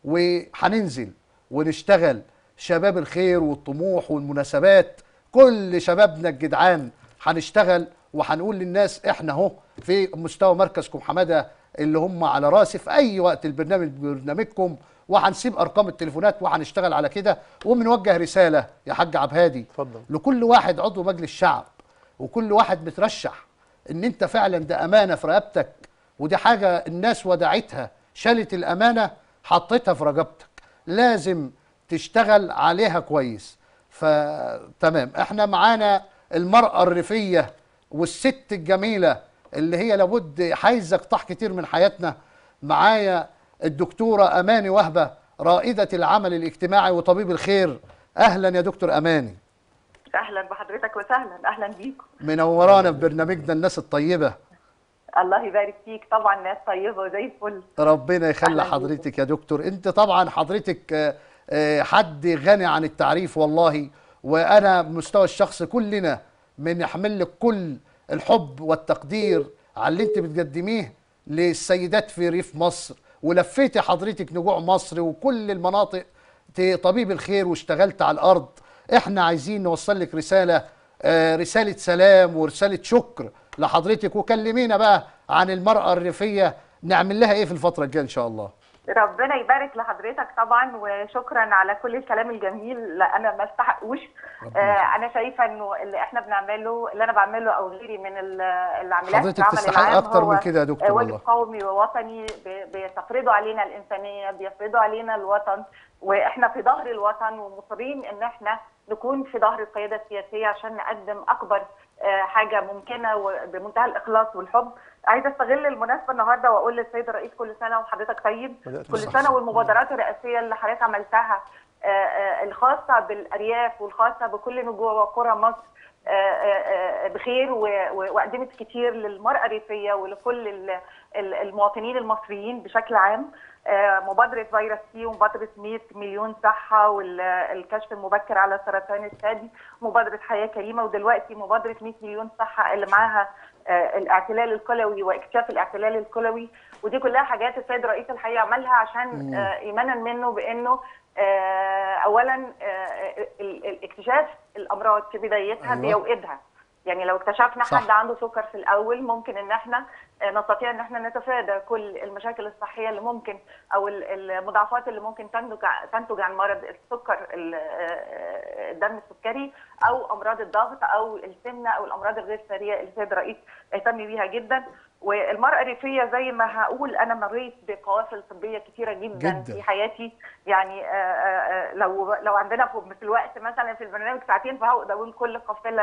وهننزل ونشتغل شباب الخير والطموح والمناسبات كل شبابنا الجدعان هنشتغل وهنقول للناس احنا اهو في مستوى مركزكم حماده اللي هم على راسي في اي وقت البرنامج برنامجكم وهنسيب ارقام التليفونات وهنشتغل على كده وبنوجه رساله يا حاج عبد هادي اتفضل. لكل واحد عضو مجلس شعب وكل واحد مترشح ان انت فعلا ده امانه في رقبتك ودي حاجه الناس ودعتها شالت الامانه حطيتها في رقبتك لازم تشتغل عليها كويس فتمام احنا معانا المراه الريفيه والست الجميله اللي هي لابد عايزه قطاع كتير من حياتنا معايا الدكتوره اماني وهبه رائده العمل الاجتماعي وطبيب الخير اهلا يا دكتور اماني اهلا بحضرتك وسهلا اهلا بيكم منورانا في برنامجنا الناس الطيبه الله يبارك فيك طبعا ناس طيبه وزي الفل ربنا يخلي أهلاً بيكم. حضرتك يا دكتور انت طبعا حضرتك آه، آه، حد غني عن التعريف والله وانا بمستوى الشخص كلنا بنحمل لك كل الحب والتقدير على اللي انت بتقدميه للسيدات في ريف مصر ولفيتي حضرتك نجوع مصر وكل المناطق ت- طبيب الخير واشتغلت على الارض احنا عايزين نوصل لك رساله آه، رساله سلام ورساله شكر لحضرتك وكلمينا بقى عن المراه الريفيه نعمل لها ايه في الفتره الجايه ان شاء الله ربنا يبارك لحضرتك طبعا وشكرا على كل الكلام الجميل لا انا ما استحقوش ربنا آه انا شايفه انه اللي احنا بنعمله اللي انا بعمله او غيري من ال- العاملات حضرتك في العمل تستحق العام أكتر هو من كده يا دكتور آه، واجب والله. قومي ووطني بي- بيستفرضوا علينا الانسانيه بيفرضوا علينا الوطن واحنا في ظهر الوطن ومصرين ان احنا نكون في ظهر القياده السياسيه عشان نقدم اكبر آه، حاجه ممكنه وبمنتهى الاخلاص والحب عايزه استغل المناسبه النهارده واقول للسيد الرئيس كل سنه وحضرتك طيب بدأت كل بالصحة. سنه والمبادرات الرئاسيه اللي حضرتك عملتها آه، آه، الخاصه بالارياف والخاصه بكل نجوع وقرى مصر آه، آه، آه، بخير و- و- وقدمت كتير للمراه الريفيه ولكل ال- ال- المواطنين المصريين بشكل عام آه، مبادره فيروس سي ومبادره 100 مليون صحه والكشف المبكر على سرطان الثدي مبادره حياه كريمه ودلوقتي مبادره 100 مليون صحه اللي معاها آه، الاعتلال الكلوي واكتشاف الاعتلال الكلوي ودي كلها حاجات السيد رئيس الحقيقه عملها عشان آه، ايمانا منه بانه آه، اولا آه، ال- ال- اكتشاف الامراض في بدايتها أيوة. بيوئدها يعني لو اكتشفنا صح. حد عنده سكر في الاول ممكن ان احنا آه، نستطيع ان احنا نتفادى كل المشاكل الصحيه اللي ممكن او ال- المضاعفات اللي ممكن تنتج ع- تنتج عن مرض السكر ال- آه، الدم السكري او امراض الضغط او السمنه او الامراض الغير ساريه اللي السيد الرئيس اهتم بيها جدا والمراه الريفيه زي ما هقول انا مريت بقوافل طبيه كتيره جدا, جداً. في حياتي يعني آه، آه، آه، لو لو عندنا في في الوقت مثلا في البرنامج ساعتين فهقدر اقول كل قافله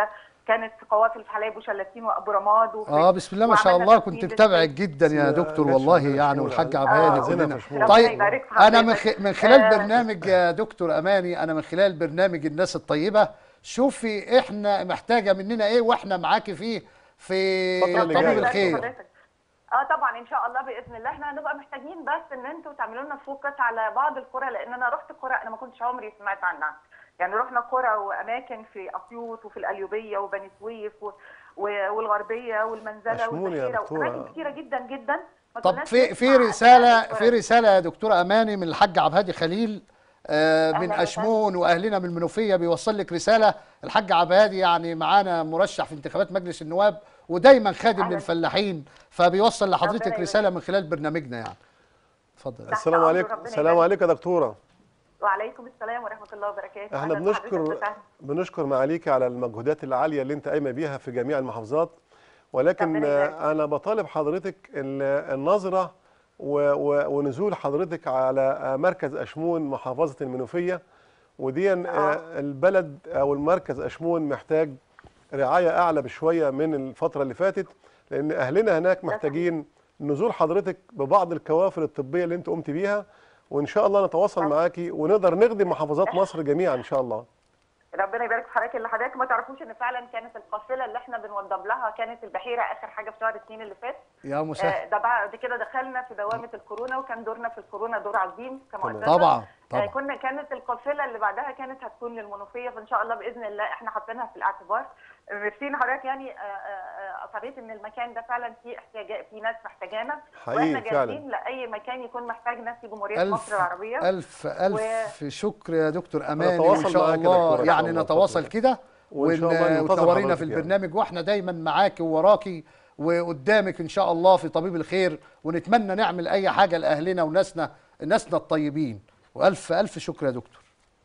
كانت قوافل في حلايب وشلاتين وابو رماد وفي اه بسم الله ما شاء وعملنا الله تسجيل كنت متابعك للسجن. جدا يا لا، دكتور ماشي، والله ربنا يعني يشفيه والحاج والعافية. عبادي آه، عايزينها كلنا مشهورة. ربنا طيب يبارك في انا من حضرتك. خ- من خلال آه، برنامج يا دكتور اماني انا من خلال برنامج الناس الطيبه شوفي احنا محتاجه مننا ايه واحنا معاكي فيه في الفترة اللي طبيب جاية. الخير حضرتك. اه طبعا ان شاء الله باذن الله احنا هنبقى محتاجين بس ان انتوا تعملوا لنا فوكس على بعض القرى لان انا رحت قرى انا ما كنتش عمري سمعت عنها يعني رحنا قرى واماكن في اسيوط وفي القليوبيه وبني سويف و... و... والغربيه والمنزله أشمون يا والبحيره دكتورة. واماكن كتيره جدا جدا ما طب كناش في في نسمع رساله عنها في رساله يا دكتوره اماني من الحاج عبد الهادي خليل آه، من أهلاً وسهلاً. اشمون واهلنا من المنوفيه بيوصل لك رساله الحاج عبد الهادي يعني معانا مرشح في انتخابات مجلس النواب ودايما خادم أهلاً. للفلاحين فبيوصل ربنا لحضرتك يبارك. رساله من خلال برنامجنا يعني اتفضل تحت السلام أمر عليكم ربنا السلام يبارك. عليكم يا دكتوره وعليكم السلام ورحمه الله وبركاته احنا أهلاً بحضرتك بنشكر وسهلاً. بنشكر معاليك على المجهودات العاليه اللي انت قايمه بيها في جميع المحافظات ولكن ربنا يبارك. آه، انا بطالب حضرتك ال- النظره و- و- ونزول حضرتك على آه، مركز اشمون محافظه المنوفيه ودي آه، البلد او المركز اشمون محتاج رعايه اعلى بشويه من الفتره اللي فاتت لان اهلنا هناك محتاجين نزول حضرتك ببعض الكوافل الطبيه اللي انت قمت بيها وان شاء الله نتواصل معاكي ونقدر نخدم محافظات مصر جميعا ان شاء الله ربنا يبارك في حضرتك اللي حضرتك ما تعرفوش ان فعلا كانت القافله اللي احنا بنوضب لها كانت البحيره اخر حاجه في شهر اثنين اللي فات يا مسهل آه، ده بعد كده دخلنا في دوامه الكورونا وكان دورنا في الكورونا دور عظيم كمؤسسه طبعا آه، طبعا كنا كانت القافله اللي بعدها كانت هتكون للمنوفيه فان شاء الله باذن الله احنا حاطينها في الاعتبار ميرسين حضرتك يعني آه، آه، آه، اصريت ان المكان ده فعلا فيه احتياجات في ناس محتاجانا حقيقي واحنا فعلا. جاهزين لاي مكان يكون محتاج ناس في جمهوريه ألف مصر العربيه ألف ألف شكر يا دكتور أماني هنتواصل وإن شاء معاك يا الله دكتورة إن شاء يعني الله نتواصل الفترة كده وإن شاء ون- الله ننتظر وتنورينا حضرتك في يعني. البرنامج واحنا دايما معاكي ووراكي وقدامك ان شاء الله في طبيب الخير ونتمنى نعمل اي حاجه لاهلنا وناسنا ناسنا الطيبين والف الف شكر يا دكتور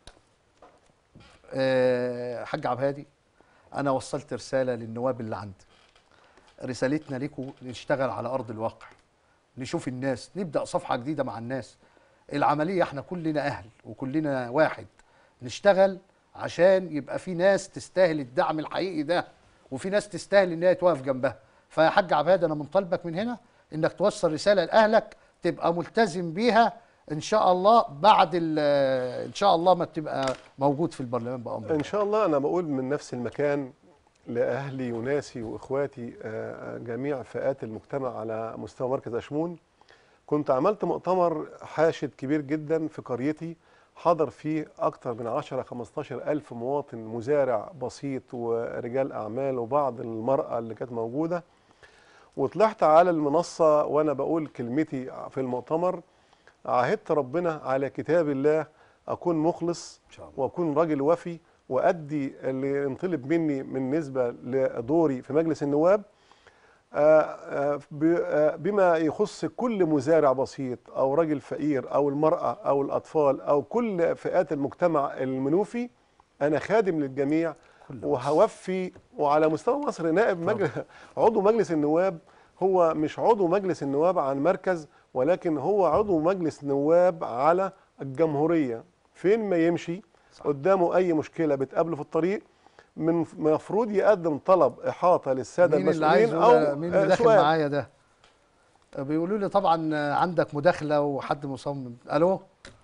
آه، حاج عبد الهادي انا وصلت رساله للنواب اللي عندي رسالتنا لكم نشتغل على ارض الواقع نشوف الناس نبدا صفحه جديده مع الناس العمليه احنا كلنا اهل وكلنا واحد نشتغل عشان يبقى في ناس تستاهل الدعم الحقيقي ده وفي ناس تستاهل ان هي تقف جنبها فيا حاج عباد انا من طالبك من هنا انك توصل رساله لاهلك تبقى ملتزم بيها ان شاء الله بعد ال- ان شاء الله ما تبقى موجود في البرلمان بامر ان شاء الله انا بقول من نفس المكان لاهلي وناسي واخواتي آه، جميع فئات المجتمع على مستوى مركز اشمون كنت عملت مؤتمر حاشد كبير جدا في قريتي حضر فيه اكثر من 10 15 الف مواطن مزارع بسيط ورجال اعمال وبعض المراه اللي كانت موجوده وطلعت على المنصه وانا بقول كلمتي في المؤتمر عهدت ربنا على كتاب الله اكون مخلص إن شاء الله. واكون راجل وفي وادي اللي ينطلب مني من نسبه لدوري في مجلس النواب آه، آه، ب- آه، بما يخص كل مزارع بسيط او راجل فقير او المراه او الاطفال او كل فئات المجتمع المنوفي انا خادم للجميع كل وهوفي وعلى مستوى مصر نائب مجلس عضو مجلس النواب هو مش عضو مجلس النواب عن مركز ولكن هو عضو مجلس نواب على الجمهوريه فين ما يمشي قدامه اي مشكله بتقابله في الطريق من المفروض يقدم طلب احاطه للساده مين اللي المسؤولين عايز او مين آه، اللي داخل سؤال. معايا ده بيقولوا لي طبعا عندك مداخله وحد مصمم الو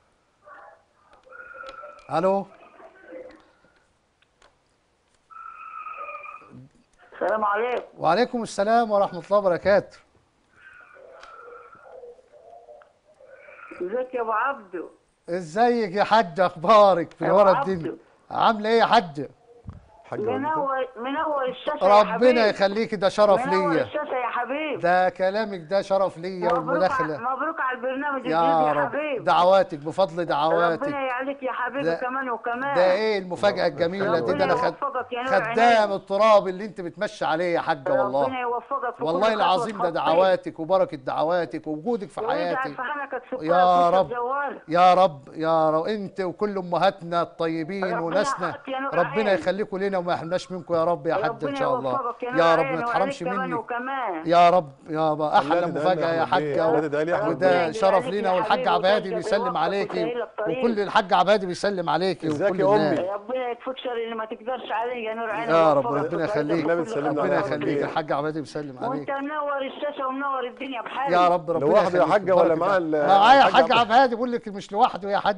الو السلام عليكم وعليكم السلام ورحمه الله وبركاته ازيك يا ابو عبده ازيك يا حاج اخبارك في يا ورا عبده. الدنيا عامله ايه يا حاج حاجة والدتك. منور منور الشاشه يا حبيبي ربنا يخليكي ده شرف منور ليا الشاشه يا حبيبي ده كلامك ده شرف ليا مبروك والمداخله ع- مبروك على البرنامج الجديد يا يا رب حبيبي دعواتك بفضل دعواتك ربنا يعليك يا حبيبي ده- كمان وكمان ده ايه المفاجاه الجميله دي ده انا خد يوفقك يا نور خدام عينيك. التراب اللي انت بتمشي عليه يا حاجه ربنا والله يوفقك في والله كل خطوة العظيم ده تخطيها. دعواتك وبركه دعواتك ووجودك في ويجعل حياتي في حنكك سكر يا في رب. الجوال. يا رب يا رب انت وكل امهاتنا الطيبين ربنا وناسنا يحفظك يا نور ربنا عيني. يخليكم لنا وما يحرمناش منكم يا رب يا حاج ان ربنا شاء الله يوفقك يا يا نور رب عيني ما وعليك تحرمش كمان مني وكمان يا رب يا احلى خليها تدعي مفاجاه يا أحمد بيه. حاجه خليها تدعي لي أحمد وده بيه. شرف عليك لينا يا والحاج حبيبي عبادي وتوفق بيسلم يوفقك عليكي ويسهل الطريق. وكل الحاج عبادي بيسلم عليكي ازيك وكل يا أمي؟ الناس ربنا يكفيك شر اللي ما تقدرش عليه يا نور عيني يا رب ويوفقك ربنا ويسعدك يخليك النبي وكل تسلمنا خير ربنا على وخير. يخليك الحاج عبادي بيسلم عليك وانت منور الشاشه ومنور الدنيا بحالك يا رب ربنا لوحده يا يخليك. حاجة ولا بارك معاه الله. ال- معايا الحاج حاج عبد- عبادي بقول لك مش لوحده يا حاج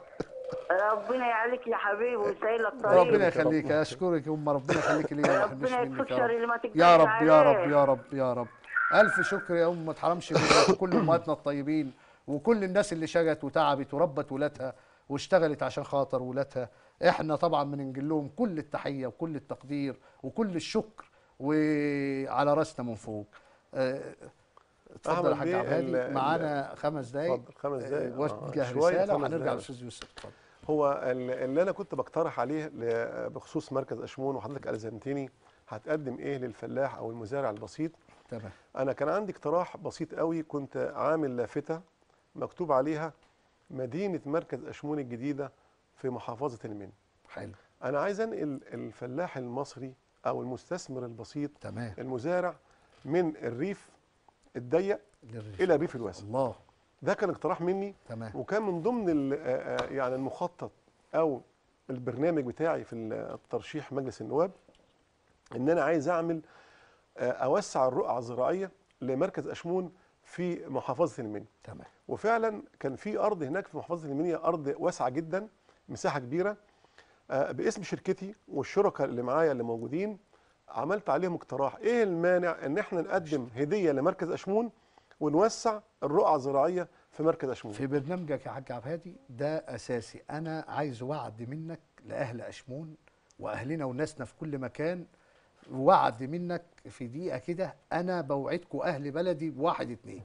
ربنا يعليك يا حبيبي ويسهل الطريق ربنا يخليك اشكرك يا ام ربنا يخليك ليا وما يحرمنيش ربنا منك يكفيك يا شر رب اللي ما تقدرش يا رب يا عليه. رب يا رب يا رب الف شكر يا ام ما تحرمش منك كل امهاتنا الطيبين وكل الناس اللي شجت وتعبت وربت ولادها واشتغلت عشان خاطر ولادها احنا طبعا بننقل لهم كل التحيه وكل التقدير وكل الشكر وعلى راسنا من فوق آه، اتفضل يا أحمد حاج بيه، عبد الهادي ال- ال- معانا خمس دقايق اتفضل، خمس دقايق. آه، آه، وجه شوية رساله خمس وهنرجع دقايق. للاستاذ يوسف اتفضل هو ال- اللي انا كنت بقترح عليه ل- بخصوص مركز اشمون وحضرتك الزمتني هتقدم ايه للفلاح او المزارع البسيط تمام انا كان عندي اقتراح بسيط قوي كنت عامل لافته مكتوب عليها مدينه مركز اشمون الجديده في محافظه المنيا حلو انا عايز انقل الفلاح المصري او المستثمر البسيط تمام المزارع من الريف الضيق للريف. الى الريف الواسع الله ده كان اقتراح مني تمام وكان من ضمن ال- آه، آه، يعني المخطط او البرنامج بتاعي في الترشيح مجلس النواب ان انا عايز اعمل آه، اوسع الرقعه الزراعيه لمركز اشمون في محافظه المنيا تمام وفعلا كان في ارض هناك في محافظه المنيا ارض واسعه جدا مساحه كبيره آه، باسم شركتي والشركاء اللي معايا اللي موجودين عملت عليهم اقتراح ايه المانع ان احنا نقدم هديه لمركز اشمون ونوسع الرقعه الزراعيه في مركز اشمون في برنامجك يا حاج عبد الهادي ده اساسي انا عايز وعد منك لاهل اشمون واهلنا وناسنا في كل مكان وعد منك في دقيقه كده انا بوعدكم اهل بلدي بواحد اتنين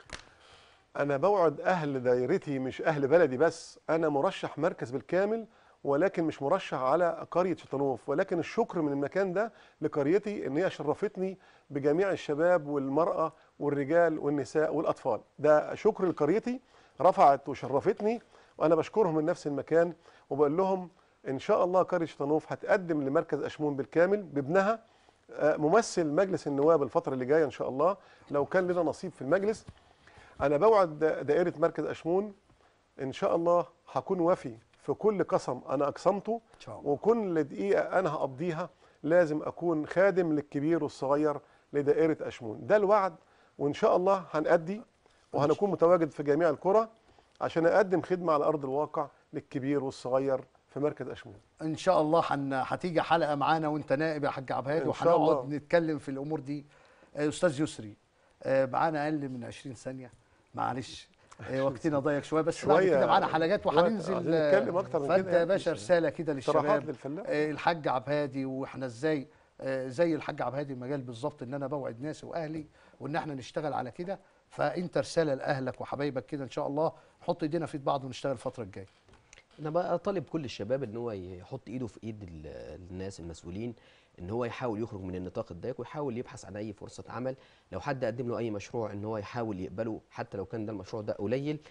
انا بوعد اهل دايرتي مش اهل بلدي بس انا مرشح مركز بالكامل ولكن مش مرشح على قريه شطنوف ولكن الشكر من المكان ده لقريتي ان هي شرفتني بجميع الشباب والمراه والرجال والنساء والاطفال ده شكر لقريتي رفعت وشرفتني وانا بشكرهم من نفس المكان وبقول لهم ان شاء الله قريه شطنوف هتقدم لمركز اشمون بالكامل بابنها آه، ممثل مجلس النواب الفتره اللي جايه ان شاء الله لو كان لنا نصيب في المجلس انا بوعد دا- دائره مركز اشمون ان شاء الله هكون وفي في كل قسم انا اقسمته ان شاء الله وكل دقيقه انا هقضيها لازم اكون خادم للكبير والصغير لدائره اشمون ده الوعد وان شاء الله هنأدي وهنكون متواجد في جميع القرى عشان اقدم خدمه على ارض الواقع للكبير والصغير في مركز اشمون ان شاء الله حن... هتيجي حلقه معانا وانت نائب يا حاج عبد الهادي إن شاء وهنقعد الله. نتكلم في الامور دي آه، استاذ يسري آه، معانا اقل من 20 ثانيه معلش آه، وقتنا ضيق شويه بس بعد شوية كده معانا حلقات وقت، وهننزل عايزين آه، نتكلم أكتر من فانت كده يا باشا رساله كده اقتراحات للشباب للفلاح آه، الحاج عبد الهادي واحنا ازاي آه، زي الحاج عبد الهادي المجال بالظبط ان انا بوعد ناسي واهلي وان احنا نشتغل على كده فانت رساله لاهلك وحبايبك كده ان شاء الله نحط ايدينا في ايد بعض ونشتغل الفتره الجايه انا بقى طالب كل الشباب ان هو يحط ايده في ايد ال- الناس المسؤولين ان هو يحاول يخرج من النطاق الضيق ويحاول يبحث عن اي فرصه عمل لو حد قدم له اي مشروع ان هو يحاول يقبله حتى لو كان ده المشروع ده قليل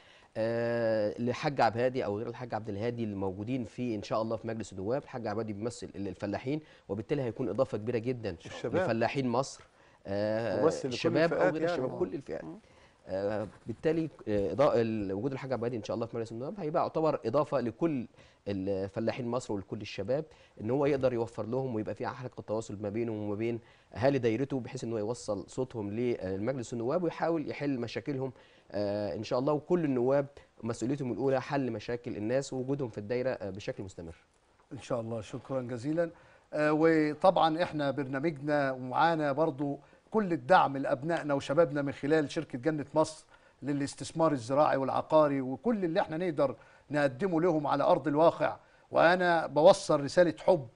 آه لحاج عبد الهادي او غير الحاج عبد الهادي الموجودين في ان شاء الله في مجلس النواب الحاج عبد الهادي بيمثل الفلاحين وبالتالي هيكون اضافه كبيره جدا والشباب. لفلاحين مصر آه ممثل لكل الشباب او الفئات غير يعني. الشباب آه. كل الفئات آه، بالتالي آه، إضاءة ال- وجود الحاج عبد الهادي ان شاء الله في مجلس النواب هيبقى يعتبر اضافه لكل الفلاحين مصر ولكل الشباب ان هو يقدر يوفر لهم ويبقى في حلقه تواصل ما بينه وما بين اهالي دايرته بحيث ان هو يوصل صوتهم لمجلس النواب ويحاول يحل مشاكلهم آه، ان شاء الله وكل النواب مسؤوليتهم الاولى حل مشاكل الناس ووجودهم في الدايره آه، بشكل مستمر ان شاء الله شكرا جزيلا آه، وطبعا احنا برنامجنا ومعانا برضو كل الدعم لابنائنا وشبابنا من خلال شركه جنه مصر للاستثمار الزراعي والعقاري وكل اللي احنا نقدر نقدمه لهم على ارض الواقع وانا بوصل رساله حب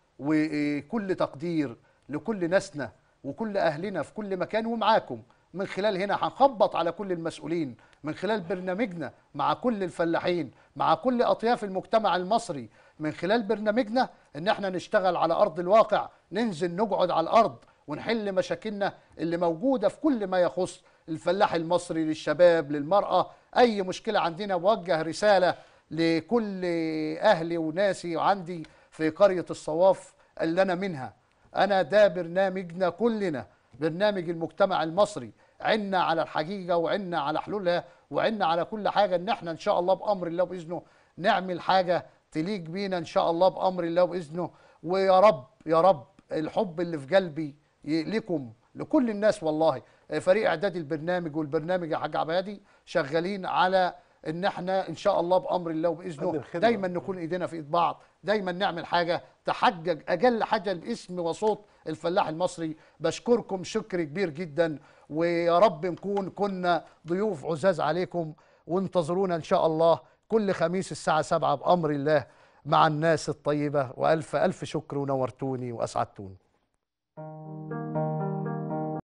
وكل تقدير لكل ناسنا وكل اهلنا في كل مكان ومعاكم من خلال هنا هنخبط على كل المسؤولين من خلال برنامجنا مع كل الفلاحين مع كل اطياف المجتمع المصري من خلال برنامجنا ان احنا نشتغل على ارض الواقع ننزل نقعد على الارض ونحل مشاكلنا اللي موجوده في كل ما يخص الفلاح المصري للشباب للمراه اي مشكله عندنا بوجه رساله لكل اهلي وناسي وعندي في قريه الصواف اللي انا منها انا ده برنامجنا كلنا برنامج المجتمع المصري عنا على الحقيقه وعنا على حلولها وعنا على كل حاجه ان احنا ان شاء الله بامر الله باذنه نعمل حاجه تليق بينا ان شاء الله بامر الله باذنه ويا رب يا رب الحب اللي في قلبي ي- لكم لكل الناس والله فريق اعداد البرنامج والبرنامج يا حاج عبادي شغالين على ان احنا ان شاء الله بامر الله قدم وباذنه خدمة. دايما نكون ايدينا في ايد بعض دايما نعمل حاجه تحقق اقل حاجه باسم وصوت الفلاح المصري بشكركم شكر كبير جدا ويا رب نكون كنا ضيوف عزاز عليكم وانتظرونا ان شاء الله كل خميس الساعه 7 بامر الله مع الناس الطيبه والف الف شكر ونورتوني واسعدتوني